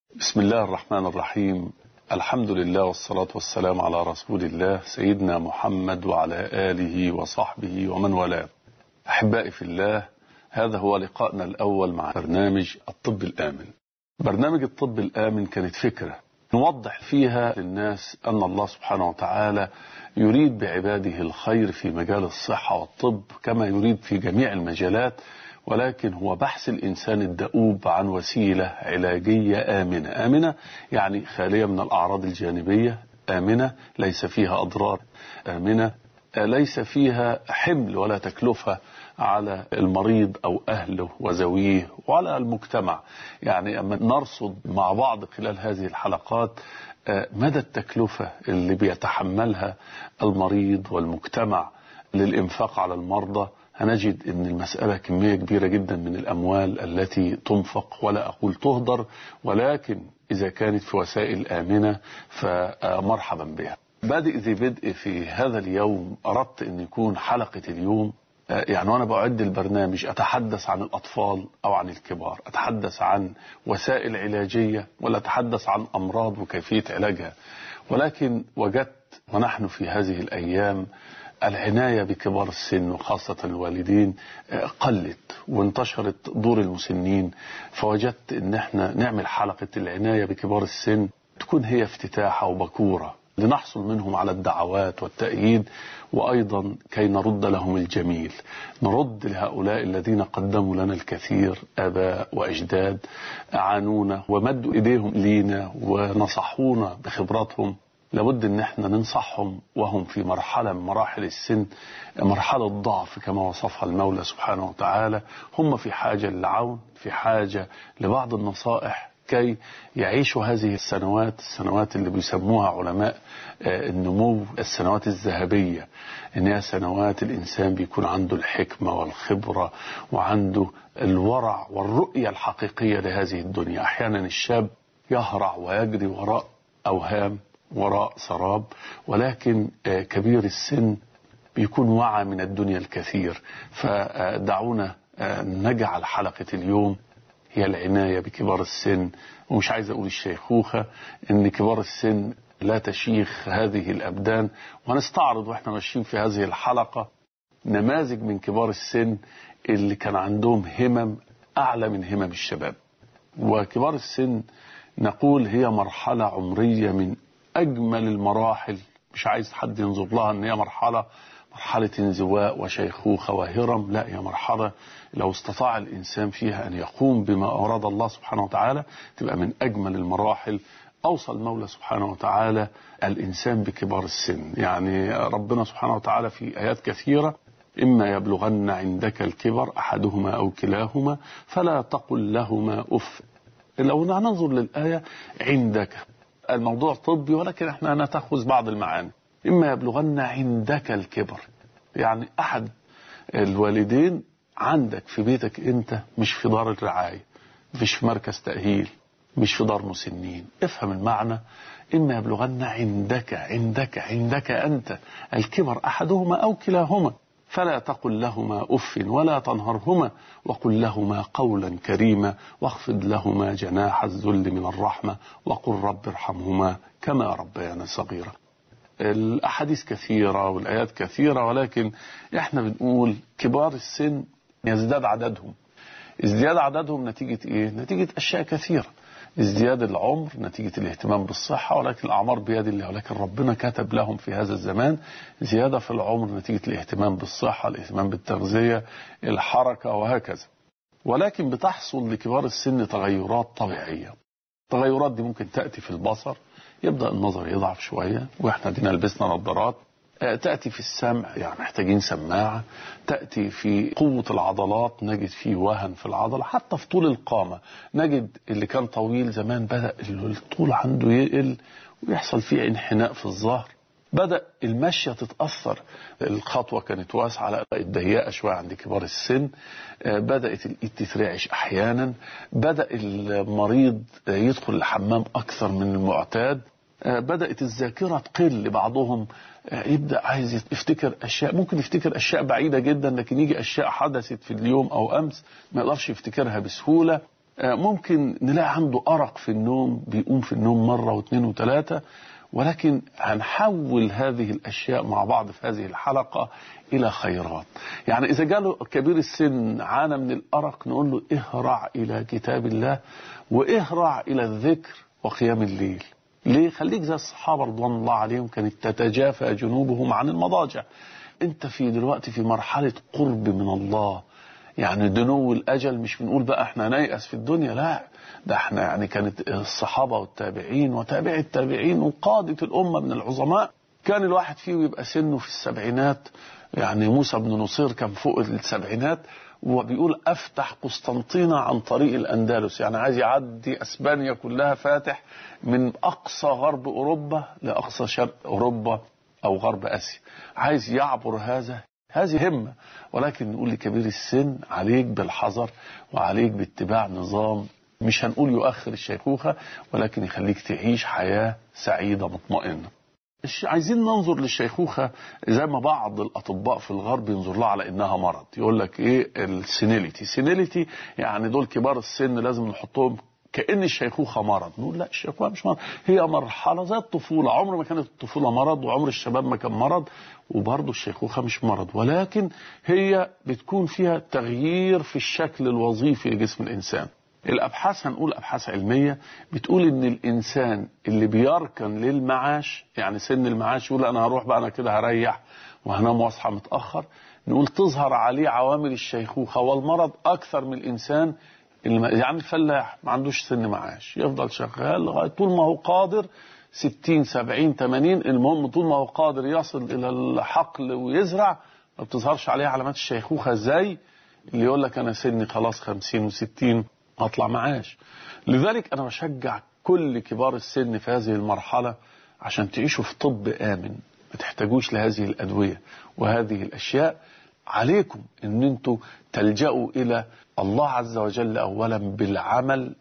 بسم الله الرحمن الرحيم الحمد لله والصلاة والسلام على رسول الله سيدنا محمد وعلى آله وصحبه ومن والاه أحبائي في الله هذا هو لقائنا الأول مع برنامج الطب الآمن برنامج الطب الآمن كانت فكرة نوضح فيها للناس أن الله سبحانه وتعالى يريد بعباده الخير في مجال الصحة والطب كما يريد في جميع المجالات ولكن هو بحث الإنسان الدؤوب عن وسيلة علاجية آمنة آمنة يعني خالية من الأعراض الجانبية آمنة ليس فيها أضرار آمنة ليس فيها حمل ولا تكلفة على المريض أو أهله وزويه وعلى المجتمع يعني أما نرصد مع بعض خلال هذه الحلقات مدى التكلفة اللي بيتحملها المريض والمجتمع للإنفاق على المرضى هنجد ان المسألة كمية كبيرة جدا من الاموال التي تنفق ولا اقول تهدر ولكن اذا كانت في وسائل امنة فمرحبا بها بادئ ذي بدء في هذا اليوم اردت ان يكون حلقة اليوم يعني وانا بعد البرنامج اتحدث عن الاطفال او عن الكبار اتحدث عن وسائل علاجية ولا اتحدث عن امراض وكيفية علاجها ولكن وجدت ونحن في هذه الايام العناية بكبار السن وخاصة الوالدين قلت وانتشرت دور المسنين فوجدت ان احنا نعمل حلقة العناية بكبار السن تكون هي افتتاحة وبكورة لنحصل منهم على الدعوات والتأييد وأيضا كي نرد لهم الجميل نرد لهؤلاء الذين قدموا لنا الكثير آباء وأجداد عانونا ومدوا إيديهم لينا ونصحونا بخبراتهم لابد ان احنا ننصحهم وهم في مرحلة من مراحل السن مرحلة ضعف كما وصفها المولى سبحانه وتعالى هم في حاجة للعون في حاجة لبعض النصائح كي يعيشوا هذه السنوات السنوات اللي بيسموها علماء النمو السنوات الذهبية ان هي سنوات الانسان بيكون عنده الحكمة والخبرة وعنده الورع والرؤية الحقيقية لهذه الدنيا احيانا الشاب يهرع ويجري وراء اوهام وراء سراب ولكن كبير السن بيكون وعى من الدنيا الكثير فدعونا نجعل حلقة اليوم هي العناية بكبار السن ومش عايز أقول الشيخوخة إن كبار السن لا تشيخ هذه الأبدان ونستعرض وإحنا ماشيين في هذه الحلقة نماذج من كبار السن اللي كان عندهم همم أعلى من همم الشباب وكبار السن نقول هي مرحلة عمرية من أجمل المراحل مش عايز حد ينظر لها أن هي مرحلة مرحلة انزواء وشيخوخة وهرم لا هي مرحلة لو استطاع الإنسان فيها أن يقوم بما أراد الله سبحانه وتعالى تبقى من أجمل المراحل أوصى المولى سبحانه وتعالى الإنسان بكبار السن يعني ربنا سبحانه وتعالى في آيات كثيرة إما يبلغن عندك الكبر أحدهما أو كلاهما فلا تقل لهما أف لو ننظر للآية عندك الموضوع طبي ولكن احنا نتخذ بعض المعاني إما يبلغن عندك الكبر يعني أحد الوالدين عندك في بيتك أنت مش في دار الرعاية مش في مركز تأهيل مش في دار مسنين افهم المعنى إما يبلغن عندك عندك عندك أنت الكبر أحدهما أو كلاهما فلا تقل لهما أف ولا تنهرهما وقل لهما قولا كريما واخفض لهما جناح الذل من الرحمة وقل رب ارحمهما كما ربيانا صغيرا الأحاديث كثيرة والآيات كثيرة ولكن احنا بنقول كبار السن يزداد عددهم ازدياد عددهم نتيجة ايه نتيجة أشياء كثيرة ازدياد العمر نتيجة الاهتمام بالصحة ولكن الأعمار بيد الله ولكن ربنا كتب لهم في هذا الزمان زيادة في العمر نتيجة الاهتمام بالصحة الاهتمام بالتغذية الحركة وهكذا ولكن بتحصل لكبار السن تغيرات طبيعية التغيرات دي ممكن تأتي في البصر يبدأ النظر يضعف شوية واحنا دينا لبسنا نظارات تأتي في السمع يعني محتاجين سماعة تأتي في قوة العضلات نجد فيه وهن في العضلة حتى في طول القامة نجد اللي كان طويل زمان بدأ الطول عنده يقل ويحصل فيه انحناء في الظهر بدأ المشية تتأثر الخطوة كانت واسعة بقت ضيقة شوية عند كبار السن بدأت الإيد تترعش أحيانا بدأ المريض يدخل الحمام أكثر من المعتاد بدأت الذاكرة تقل بعضهم يبدأ عايز يفتكر أشياء ممكن يفتكر أشياء بعيدة جدا لكن يجي أشياء حدثت في اليوم أو أمس ما يقدرش يفتكرها بسهولة ممكن نلاقي عنده أرق في النوم بيقوم في النوم مرة واثنين وثلاثة ولكن هنحول هذه الأشياء مع بعض في هذه الحلقة إلى خيرات يعني إذا جاله كبير السن عانى من الأرق نقول له اهرع إلى كتاب الله واهرع إلى الذكر وقيام الليل ليه خليك زي الصحابة رضوان الله عليهم كانت تتجافى جنوبهم عن المضاجع انت في دلوقتي في مرحلة قرب من الله يعني دنو الأجل مش بنقول بقى احنا نيأس في الدنيا لا ده احنا يعني كانت الصحابة والتابعين وتابع التابعين وقادة الأمة من العظماء كان الواحد فيه يبقى سنه في السبعينات يعني موسى بن نصير كان فوق السبعينات وبيقول افتح قسطنطينة عن طريق الاندلس يعني عايز يعدي اسبانيا كلها فاتح من اقصى غرب اوروبا لاقصى شرق اوروبا او غرب اسيا عايز يعبر هذا هذه همة ولكن نقول لكبير السن عليك بالحذر وعليك باتباع نظام مش هنقول يؤخر الشيخوخة ولكن يخليك تعيش حياة سعيدة مطمئنة عايزين ننظر للشيخوخة زي ما بعض الأطباء في الغرب ينظر لها على إنها مرض يقول لك إيه السينيليتي سينيليتي يعني دول كبار السن لازم نحطهم كأن الشيخوخة مرض نقول لا الشيخوخة مش مرض هي مرحلة زي الطفولة عمر ما كانت الطفولة مرض وعمر الشباب ما كان مرض وبرضه الشيخوخة مش مرض ولكن هي بتكون فيها تغيير في الشكل الوظيفي لجسم الإنسان الابحاث هنقول ابحاث علميه بتقول ان الانسان اللي بيركن للمعاش يعني سن المعاش يقول انا هروح بقى انا كده هريح وهنام واصحى متاخر نقول تظهر عليه عوامل الشيخوخه والمرض اكثر من الانسان اللي يعني الفلاح ما عندوش سن معاش يفضل شغال لغايه طول ما هو قادر 60 70 80 المهم طول ما هو قادر يصل الى الحقل ويزرع ما بتظهرش عليه علامات الشيخوخه زي اللي يقول لك انا سني خلاص 50 و60 هطلع معاش لذلك أنا بشجع كل كبار السن في هذه المرحلة عشان تعيشوا في طب آمن ما تحتاجوش لهذه الأدوية وهذه الأشياء عليكم أن أنتوا تلجأوا إلى الله عز وجل أولا بالعمل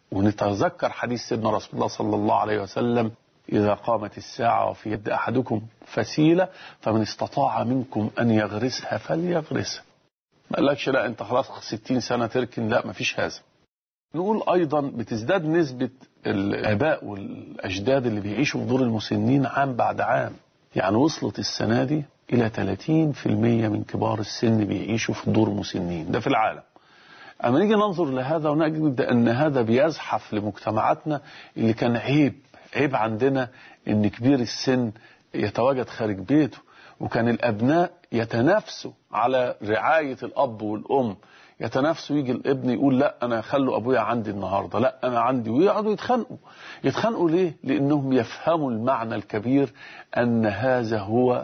ونتذكر حديث سيدنا رسول الله صلى الله عليه وسلم إذا قامت الساعة وفي يد أحدكم فسيلة فمن استطاع منكم أن يغرسها فليغرسها ما قالكش لا أنت خلاص 60 سنة تركن لا ما فيش هذا نقول أيضا بتزداد نسبة الآباء والأجداد اللي بيعيشوا في دور المسنين عام بعد عام يعني وصلت السنة دي إلى 30% من كبار السن بيعيشوا في دور مسنين ده في العالم أما نيجي ننظر لهذا ونجد أن هذا بيزحف لمجتمعاتنا اللي كان عيب عيب عندنا أن كبير السن يتواجد خارج بيته وكان الأبناء يتنافسوا على رعاية الأب والأم يتنافسوا يجي الابن يقول لا انا خلوا ابويا عندي النهارده لا انا عندي ويقعدوا يتخانقوا يتخانقوا ليه لانهم يفهموا المعنى الكبير ان هذا هو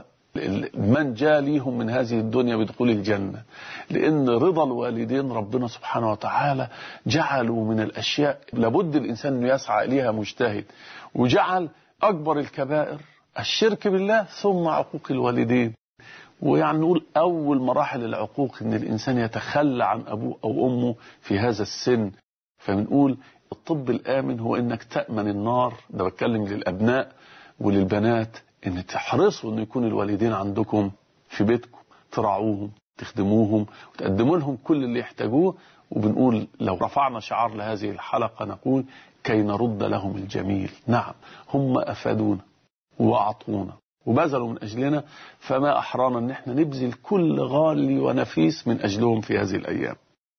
من جاء ليهم من هذه الدنيا بدخول الجنة لأن رضا الوالدين ربنا سبحانه وتعالى جعلوا من الأشياء لابد الإنسان أنه يسعى إليها مجتهد وجعل أكبر الكبائر الشرك بالله ثم عقوق الوالدين ويعني نقول أول مراحل العقوق إن الإنسان يتخلى عن أبوه أو أمه في هذا السن فبنقول الطب الآمن هو إنك تأمن النار ده بتكلم للأبناء وللبنات إن تحرصوا إن يكون الوالدين عندكم في بيتكم تراعوهم تخدموهم وتقدموا لهم كل اللي يحتاجوه وبنقول لو رفعنا شعار لهذه الحلقة نقول كي نرد لهم الجميل نعم هم أفادونا وأعطونا وبذلوا من أجلنا فما أحرانا أن احنا نبذل كل غالي ونفيس من أجلهم في هذه الأيام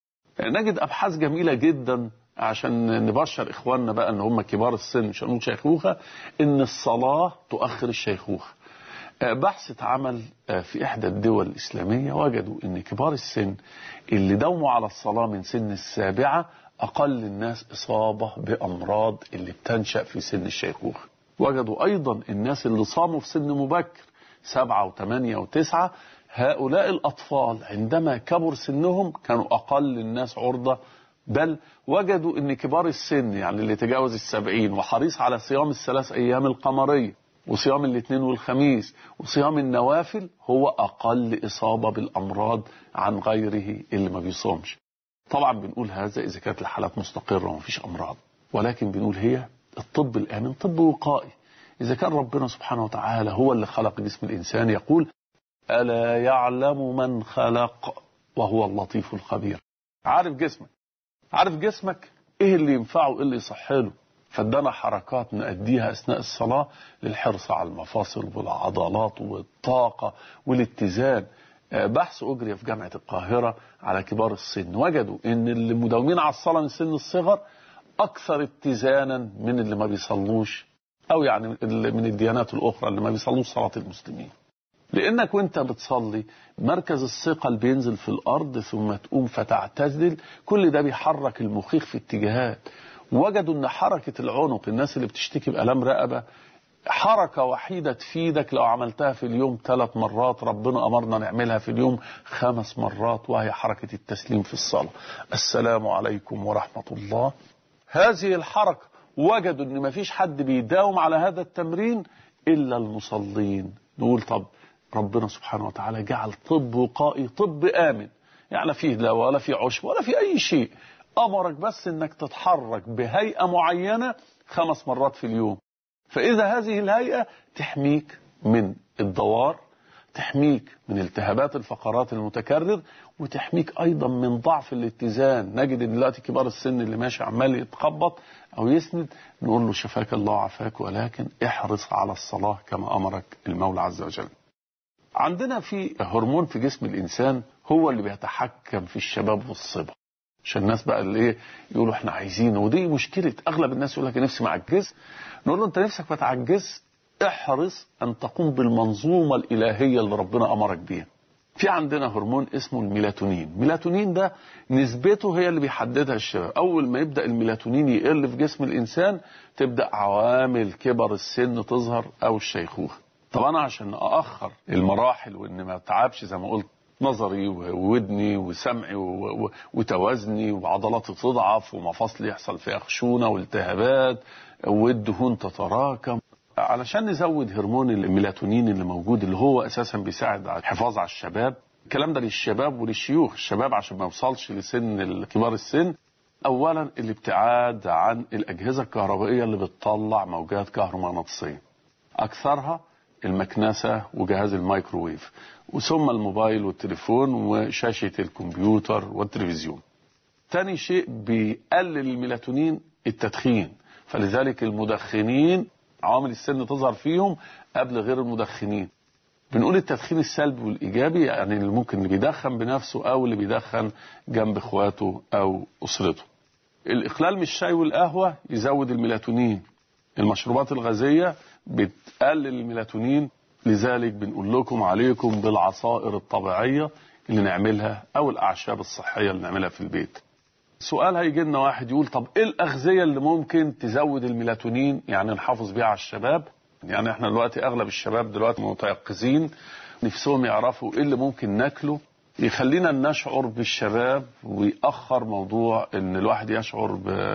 نجد أبحاث جميلة جدا عشان نبشر إخواننا بقى أن هم كبار السن مش هنقول شيخوخة إن الصلاة تؤخر الشيخوخة بحث اتعمل في إحدى الدول الإسلامية وجدوا أن كبار السن اللي داوموا على الصلاة من سن السابعة أقل الناس إصابة بأمراض اللي بتنشأ في سن الشيخوخة وجدوا أيضا الناس اللي صاموا في سن مبكر سبعة وثمانية وتسعة هؤلاء الأطفال عندما كبر سنهم كانوا أقل الناس عرضة بل وجدوا أن كبار السن يعني اللي تجاوز السبعين وحريص على صيام الثلاث أيام القمرية وصيام الاثنين والخميس وصيام النوافل هو أقل إصابة بالأمراض عن غيره اللي ما بيصومش طبعا بنقول هذا إذا كانت الحالات مستقرة ومفيش أمراض ولكن بنقول هي الطب الآمن طب وقائي إذا كان ربنا سبحانه وتعالى هو اللي خلق جسم الإنسان يقول ألا يعلم من خلق وهو اللطيف الخبير عارف جسمك عارف جسمك ايه اللي ينفعه وايه اللي يصح له فادانا حركات نأديها أثناء الصلاة للحرص على المفاصل والعضلات والطاقة والاتزان بحث أجري في جامعة القاهرة على كبار السن وجدوا أن اللي مداومين على الصلاة من سن الصغر أكثر اتزانا من اللي ما بيصلوش أو يعني من الديانات الأخرى اللي ما بيصلوش صلاة المسلمين لأنك وانت بتصلي مركز الثقل بينزل في الأرض ثم تقوم فتعتزل كل ده بيحرك المخيخ في اتجاهات وجدوا ان حركة العنق الناس اللي بتشتكي بألام رقبة حركة وحيدة تفيدك لو عملتها في اليوم ثلاث مرات ربنا أمرنا نعملها في اليوم خمس مرات وهي حركة التسليم في الصلاة السلام عليكم ورحمة الله هذه الحركة وجدوا ان مفيش حد بيداوم على هذا التمرين إلا المصلين نقول طب ربنا سبحانه وتعالى جعل طب وقائي طب آمن يعني فيه لا ولا في عشب ولا في أي شيء أمرك بس أنك تتحرك بهيئة معينة خمس مرات في اليوم فإذا هذه الهيئة تحميك من الدوار تحميك من التهابات الفقرات المتكرر وتحميك أيضا من ضعف الاتزان نجد ان دلوقتي كبار السن اللي ماشي عمال يتخبط أو يسند نقول له شفاك الله وعافاك ولكن احرص على الصلاة كما أمرك المولى عز وجل عندنا في هرمون في جسم الإنسان هو اللي بيتحكم في الشباب والصبا عشان الناس بقى اللي ايه يقولوا احنا عايزينه ودي مشكله اغلب الناس يقول لك نفسي ما اعجز نقول له انت نفسك ما تعجز احرص ان تقوم بالمنظومه الالهيه اللي ربنا امرك بيها في عندنا هرمون اسمه الميلاتونين الميلاتونين ده نسبته هي اللي بيحددها الشباب اول ما يبدا الميلاتونين يقل في جسم الانسان تبدا عوامل كبر السن تظهر او الشيخوخه طب انا عشان ااخر المراحل وان ما اتعبش زي ما قلت نظري وودني وسمعي وتوازني وعضلاتي تضعف ومفاصلي يحصل فيها خشونه والتهابات والدهون تتراكم علشان نزود هرمون الميلاتونين اللي موجود اللي هو اساسا بيساعد على الحفاظ على الشباب الكلام ده للشباب وللشيوخ الشباب عشان ما يوصلش لسن كبار السن اولا الابتعاد عن الاجهزه الكهربائيه اللي بتطلع موجات كهرومغناطيسيه اكثرها المكنسة وجهاز الميكروويف وثم الموبايل والتليفون وشاشة الكمبيوتر والتلفزيون تاني شيء بيقلل الميلاتونين التدخين فلذلك المدخنين عوامل السن تظهر فيهم قبل غير المدخنين بنقول التدخين السلبي والإيجابي يعني اللي ممكن اللي بيدخن بنفسه أو اللي بيدخن جنب إخواته أو أسرته الإقلال من الشاي والقهوة يزود الميلاتونين المشروبات الغازية بتقلل الميلاتونين لذلك بنقول لكم عليكم بالعصائر الطبيعية اللي نعملها أو الأعشاب الصحية اللي نعملها في البيت سؤال هيجي لنا واحد يقول طب ايه الأغذية اللي ممكن تزود الميلاتونين يعني نحافظ بيها على الشباب يعني احنا دلوقتي أغلب الشباب دلوقتي متيقظين نفسهم يعرفوا ايه اللي ممكن ناكله يخلينا نشعر بالشباب ويأخر موضوع ان الواحد يشعر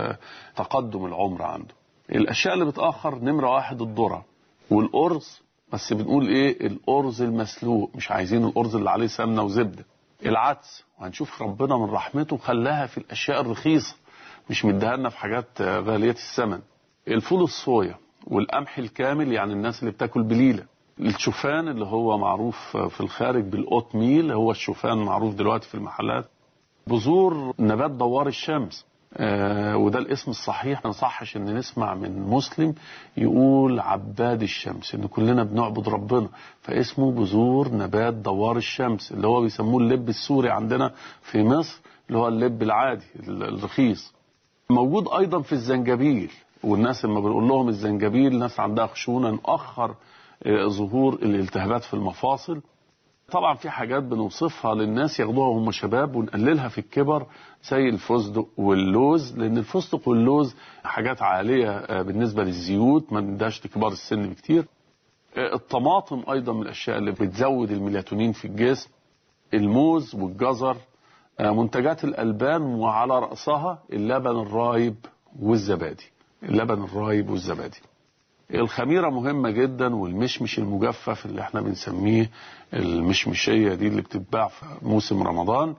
بتقدم العمر عنده الاشياء اللي بتاخر نمره واحد الذره والارز بس بنقول ايه الارز المسلوق مش عايزين الارز اللي عليه سمنه وزبده العدس وهنشوف ربنا من رحمته خلاها في الاشياء الرخيصه مش مديها لنا في حاجات غاليه الثمن الفول الصويا والقمح الكامل يعني الناس اللي بتاكل بليله الشوفان اللي هو معروف في الخارج بالاوت ميل هو الشوفان معروف دلوقتي في المحلات بذور نبات دوار الشمس آه وده الاسم الصحيح ما صحش ان نسمع من مسلم يقول عباد الشمس ان كلنا بنعبد ربنا فاسمه بذور نبات دوار الشمس اللي هو بيسموه اللب السوري عندنا في مصر اللي هو اللب العادي الرخيص موجود ايضا في الزنجبيل والناس لما بنقول لهم الزنجبيل الناس عندها خشونه نأخر آه ظهور الالتهابات في المفاصل طبعا في حاجات بنوصفها للناس ياخدوها وهم شباب ونقللها في الكبر زي الفستق واللوز لان الفستق واللوز حاجات عاليه بالنسبه للزيوت ما نداش لكبار السن بكتير الطماطم ايضا من الاشياء اللي بتزود الميلاتونين في الجسم الموز والجزر منتجات الالبان وعلى راسها اللبن الرايب والزبادي اللبن الرايب والزبادي الخميرة مهمة جدا والمشمش المجفف اللي احنا بنسميه المشمشية دي اللي بتتباع في موسم رمضان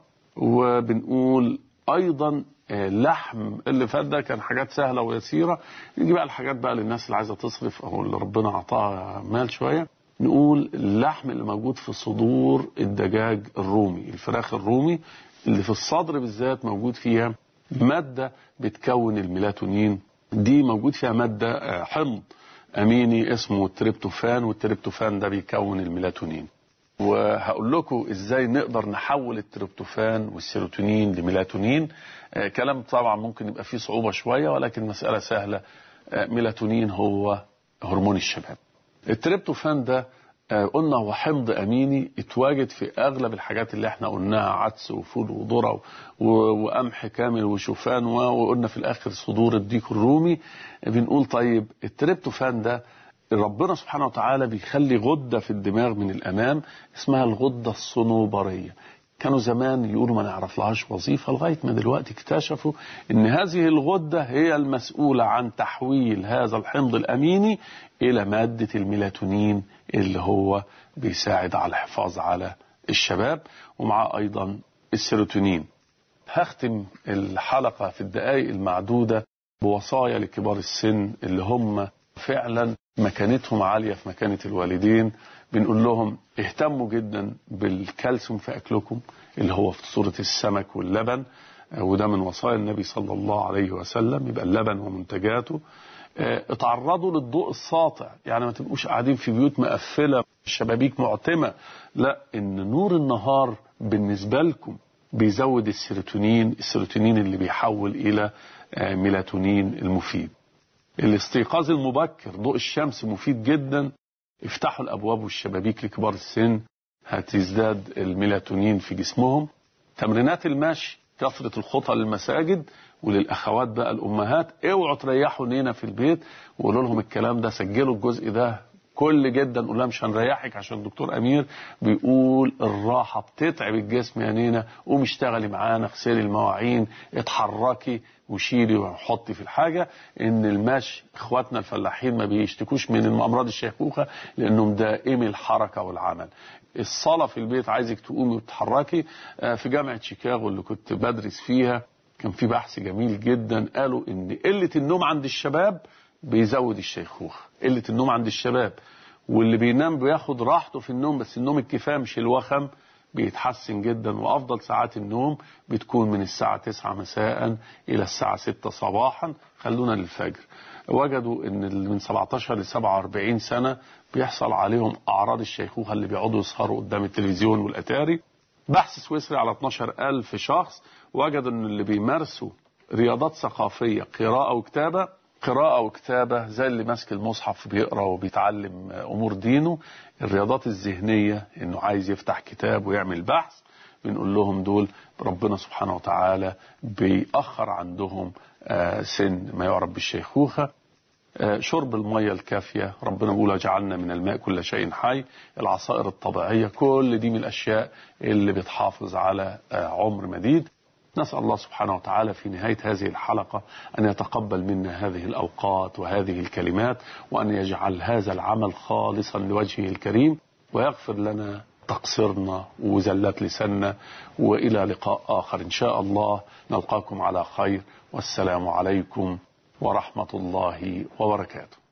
وبنقول ايضا لحم اللي فات ده كان حاجات سهلة ويسيرة نيجي بقى الحاجات بقى للناس اللي عايزة تصرف او اللي ربنا اعطاها مال شوية نقول اللحم اللي موجود في صدور الدجاج الرومي الفراخ الرومي اللي في الصدر بالذات موجود فيها مادة بتكون الميلاتونين دي موجود فيها مادة حمض أميني اسمه التريبتوفان والتريبتوفان ده بيكون الميلاتونين وهقول لكم ازاي نقدر نحول التريبتوفان والسيروتونين لميلاتونين آه كلام طبعا ممكن يبقى فيه صعوبة شوية ولكن مسألة سهلة آه ميلاتونين هو هرمون الشباب التريبتوفان ده آه قلنا هو حمض اميني اتواجد في اغلب الحاجات اللي احنا قلناها عدس وفول وذره وقمح كامل وشوفان وقلنا في الاخر صدور الديك الرومي بنقول طيب التريبتوفان ده ربنا سبحانه وتعالى بيخلي غدة في الدماغ من الأمام اسمها الغدة الصنوبرية كانوا زمان يقولوا ما نعرف لهاش وظيفة لغاية ما دلوقتي اكتشفوا ان هذه الغدة هي المسؤولة عن تحويل هذا الحمض الأميني إلى مادة الميلاتونين اللي هو بيساعد على الحفاظ على الشباب ومعاه أيضا السيروتونين هختم الحلقة في الدقائق المعدودة بوصايا لكبار السن اللي هم فعلا مكانتهم عالية في مكانة الوالدين بنقول لهم اهتموا جدا بالكالسيوم في أكلكم اللي هو في صورة السمك واللبن وده من وصايا النبي صلى الله عليه وسلم يبقى اللبن ومنتجاته اتعرضوا للضوء الساطع يعني ما تبقوش قاعدين في بيوت مقفلة الشبابيك معتمة لا ان نور النهار بالنسبة لكم بيزود السيروتونين السيروتونين اللي بيحول الى ميلاتونين المفيد الاستيقاظ المبكر ضوء الشمس مفيد جدا افتحوا الابواب والشبابيك لكبار السن هتزداد الميلاتونين في جسمهم تمرينات المشي كثرة الخطى للمساجد وللاخوات بقى الامهات اوعوا تريحوا نينا في البيت وقولوا لهم الكلام ده سجلوا الجزء ده كل جدا قول لها مش هنريحك عشان الدكتور امير بيقول الراحه بتتعب الجسم يا نينا قومي اشتغلي معانا اغسلي المواعين اتحركي وشيلي وحطي في الحاجه ان المشي اخواتنا الفلاحين ما بيشتكوش من امراض الشيخوخه لانهم دائمي الحركه والعمل الصلاه في البيت عايزك تقومي وتتحركي في جامعه شيكاغو اللي كنت بدرس فيها كان في بحث جميل جدا قالوا ان قله النوم عند الشباب بيزود الشيخوخة قلة النوم عند الشباب واللي بينام بياخد راحته في النوم بس النوم الكفاية مش الوخم بيتحسن جدا وأفضل ساعات النوم بتكون من الساعة 9 مساء إلى الساعة 6 صباحا خلونا للفجر وجدوا ان من 17 ل 47 سنة بيحصل عليهم أعراض الشيخوخة اللي بيقعدوا يسهروا قدام التلفزيون والأتاري بحث سويسري على 12 ألف شخص وجدوا ان اللي بيمارسوا رياضات ثقافية قراءة وكتابة قراءة وكتابة زي اللي ماسك المصحف بيقرأ وبيتعلم أمور دينه الرياضات الذهنية إنه عايز يفتح كتاب ويعمل بحث بنقول لهم دول ربنا سبحانه وتعالى بيأخر عندهم سن ما يعرف بالشيخوخة شرب المية الكافية ربنا بيقول جعلنا من الماء كل شيء حي العصائر الطبيعية كل دي من الأشياء اللي بتحافظ على عمر مديد نسأل الله سبحانه وتعالى في نهاية هذه الحلقة أن يتقبل منا هذه الأوقات وهذه الكلمات وأن يجعل هذا العمل خالصا لوجهه الكريم ويغفر لنا تقصيرنا وزلات لساننا وإلى لقاء آخر إن شاء الله نلقاكم على خير والسلام عليكم ورحمة الله وبركاته